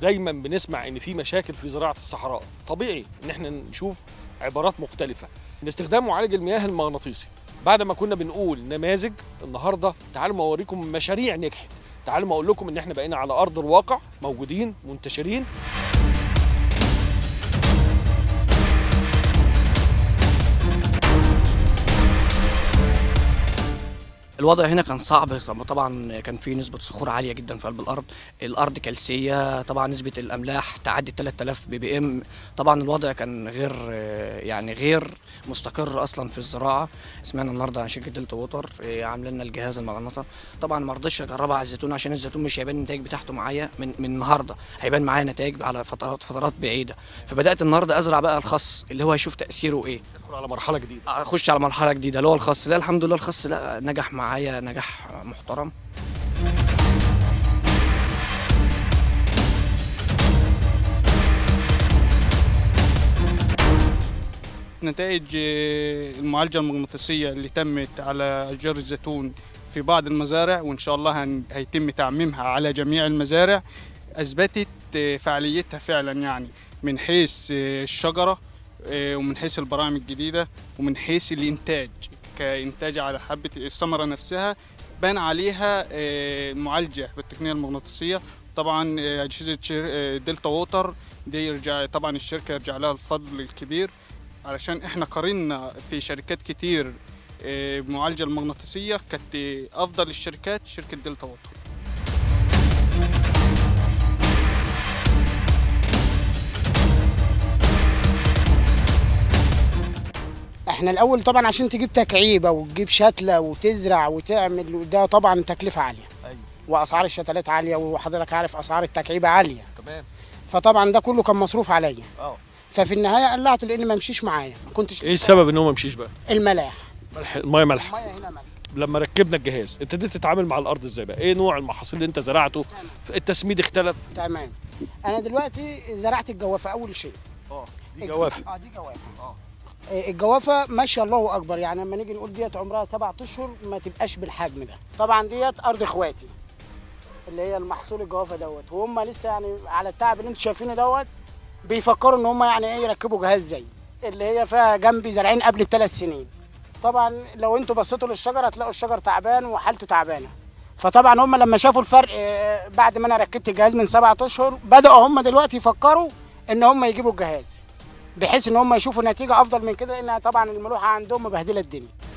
دايما بنسمع ان في مشاكل في زراعه الصحراء طبيعي ان احنا نشوف عبارات مختلفه ان استخدام معالج المياه المغناطيسي بعد ما كنا بنقول نماذج النهارده تعالوا ما اوريكم مشاريع نجحت تعالوا ما اقول لكم ان احنا بقينا على ارض الواقع موجودين منتشرين الوضع هنا كان صعب طبعا كان في نسبة صخور عالية جدا في قلب الأرض الأرض كلسية طبعا نسبة الأملاح تعدي 3000 بي بي ام طبعا الوضع كان غير يعني غير مستقر أصلا في الزراعة سمعنا النهاردة عن شركة دلتا ووتر عاملة لنا الجهاز المغناطة طبعا ما رضيتش أجربها على الزيتون عشان الزيتون مش هيبان النتائج بتاعته معايا من من النهاردة هيبان معايا نتائج على فترات فترات بعيدة فبدأت النهاردة أزرع بقى الخس اللي هو هيشوف تأثيره إيه ندخل على مرحله جديده اخش على مرحله جديده اللي هو الخاص لا الحمد لله الخاص لا نجح معايا نجاح محترم نتائج المعالجة المغناطيسية اللي تمت على أشجار الزيتون في بعض المزارع وإن شاء الله هن- هيتم تعميمها على جميع المزارع أثبتت فعاليتها فعلا يعني من حيث الشجرة ومن حيث البراعم الجديدة ومن حيث الإنتاج كإنتاج على حبة الثمرة نفسها بان عليها معالجة بالتقنية المغناطيسية طبعا أجهزة شر- دلتا ووتر دي يرجع طبعا الشركة يرجع لها الفضل الكبير علشان احنا قارنا في شركات كتير آه، بمعالجة المغناطيسية كانت آه، أفضل الشركات شركة دلتا ووتر احنا الاول طبعا عشان تجيب تكعيبه وتجيب شتله وتزرع وتعمل ده طبعا تكلفه عاليه ايوه واسعار الشتلات عاليه وحضرتك عارف اسعار التكعيبه عاليه تمام فطبعا ده كله كان مصروف عليا اه ففي النهايه قلعته لان ما مشيش معايا ما كنتش ايه السبب ان هو ما مشيش بقى الملاح ملح الميه ملح الميه هنا ملح لما ركبنا الجهاز ابتديت تتعامل مع الارض ازاي بقى ايه نوع المحاصيل اللي انت زرعته التسميد اختلف تمام انا دلوقتي زرعت الجوافه اول شيء اه دي جوافه اه دي جوافه اه. آه، الجوافه ماشيه الله اكبر يعني لما نيجي نقول ديت عمرها سبعة اشهر ما تبقاش بالحجم ده طبعا ديت ارض اخواتي اللي هي المحصول الجوافه دوت وهم لسه يعني على التعب اللي انتم شايفينه دوت بيفكروا ان هم يعني ايه يركبوا جهاز زي اللي هي فيها جنبي زارعين قبل بثلاث سنين طبعا لو انتوا بصيتوا للشجر هتلاقوا الشجر تعبان وحالته تعبانه فطبعا هم لما شافوا الفرق آه، بعد ما انا ركبت الجهاز من سبعة اشهر بداوا هم دلوقتي يفكروا ان هم يجيبوا الجهاز بحيث ان هم يشوفوا نتيجه افضل من كده لان طبعا الملوحه عندهم مبهدله الدنيا